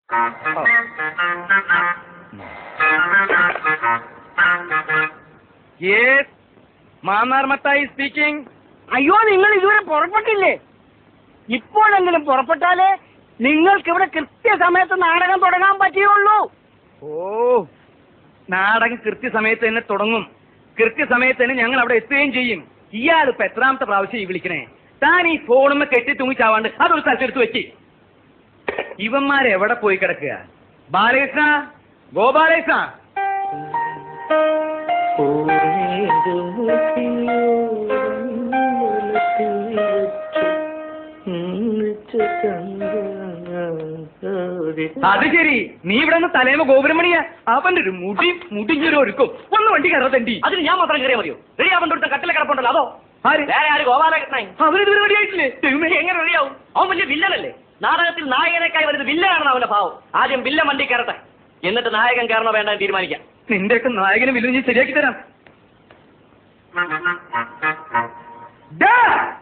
Yes Mannar Mathai speaking അയ്യോ നിങ്ങൾ ഇതുവരെ പുറപ്പെട്ടില്ലേ ഇപ്പോഴെങ്കിലും പുറപ്പെട്ടാലേ നിങ്ങൾക്ക് ഇവിടെ കൃത്യസമയത്ത് നാടകം തുടങ്ങാൻ പറ്റുകയുള്ളൂ ഓ നാടകം കൃത്യസമയത്ത് തന്നെ തുടങ്ങും കൃത്യസമയത്ത് തന്നെ ഞങ്ങൾ അവിടെ എത്തുകയും ചെയ്യും ഇയാൾ ഇപ്പൊ എത്രാമത്തെ പ്രാവശ്യം ഈ വിളിക്കണേ താൻ ഈ ഫോണുമ്മ കെട്ടി തൂങ്ങിച്ചാവാണ്ട് അതൊരു സ്ഥലത്തെടുത്ത് വെച്ച് ഇവന്മാരെവിടെ പോയി കിടക്കുക ബാലകൃഷ്ണ ഗോപാലകൃഷ്ണ അത് ശരി നീ ഇവിടെ നിന്ന് തലേമ ഗോപുരമണിയാ അവന്റെ ഒരു മുടി മുടിഞ്ഞൊരു ഒരുക്കും ഒന്ന് വണ്ടി കയറത്തണ്ടി അതിന് ഞാൻ മാത്രം കയറിയാൽ മതിയോ റെഡി ആവേണ്ട അടുത്ത കട്ടിലെ കിടപ്പുണ്ടല്ലോ അതോ ആര് വേറെ ആര് ഗോപാലകൃഷ്ണൻ അവരിതുവരെ റെഡിയായിട്ടില്ലേ ദൈവമേ, എങ്ങനെ റെഡിയാവും അവൻ വലിയ വില്ലനല്ലേ നാടകത്തിൽ നായകനേക്കായി വരുന്നത് വില്ലനാണെന്ന് അവന്റെ ഭാവം ആദ്യം വില്ലൻ വണ്ടി കയറട്ടെ എന്നിട്ട് നായകൻ കയറണോ വേണ്ട എന്ന് തീരുമാനിക്കാം നിന്റെയൊക്കെ നായകനും വില്ലും ഞാൻ ശരിയാക്കി തരാം ഡാ!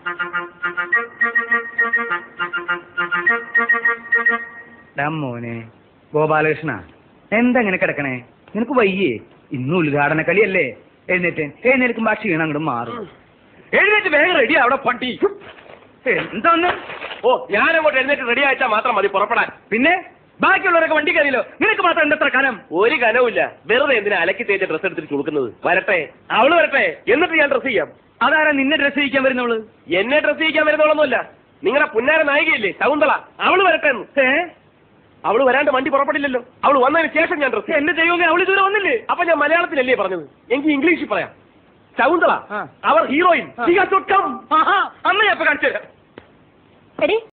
ഡാ മോനെ ഗോപാലകൃഷ്ണ എന്താ ഇങ്ങനെ കിടക്കണേ നിനക്ക് വയ്യേ ഇന്ന് ഉദ്ഘാടന കളിയല്ലേ എഴുന്നേറ്റ് എഴുന്നേൽക്കുമ്പോ ആ ക്ഷീണം അങ്ങോട്ട് മാറും എഴുന്നേറ്റ് വേഗം റെഡി അവിടെ പട്ടി എന്താന്ന് ഓ ഞാൻ അങ്ങോട്ട് എഴുന്നേറ്റ് റെഡി ആയിട്ടാ മാത്രം മതി പുറപ്പെടാൻ പിന്നെ ബാക്കിയുള്ളവരൊക്കെ വണ്ടി കയറിയല്ലോ നിനക്ക് മാത്രം എന്തത്ര കനം ഒരു കനവുമില്ല വെറുതെ എന്തിനാ അലക്കി തേച്ച ഡ്രസ് എടുത്തിട്ട് കൊടുക്കുന്നത് വരട്ടെ അവള് വരട്ടെ എന്നിട്ട് ഞാൻ ഡ്രസ് ചെയ്യാം അതാരാ നിന്നെ ഡ്രസ് ചെയ്യിക്കാൻ വരുന്നവള് എന്നെ ഡ്രസ് ചെയ്യിക്കാൻ വരുന്നോളൊന്നുമല്ല നിങ്ങളുടെ പുന്നാര നായികയില്ലേ ശകുന്തള അവള് വരട്ടെ എന്ന്. ഏ അവള് വരാണ്ട് വണ്ടി പുറപ്പെടില്ലല്ലോ അവള് വന്നതിന് ശേഷം ഞാൻ ഡ്രസ് എന്റെ ദൈവമേ അവൾ ഇതുവരെ വന്നില്ലേ അപ്പൊ ഞാൻ മലയാളത്തിലല്ലേ പറഞ്ഞത് എനിക്ക് ഇംഗ്ലീഷിൽ പറയാം ശകുന്തള ആ. അവർ ഹീറോയിൻ ആ. She has to come. ആഹാ അന്ന് ഞാൻ ഇപ്പൊ കാണിച്ചു തരാം എടി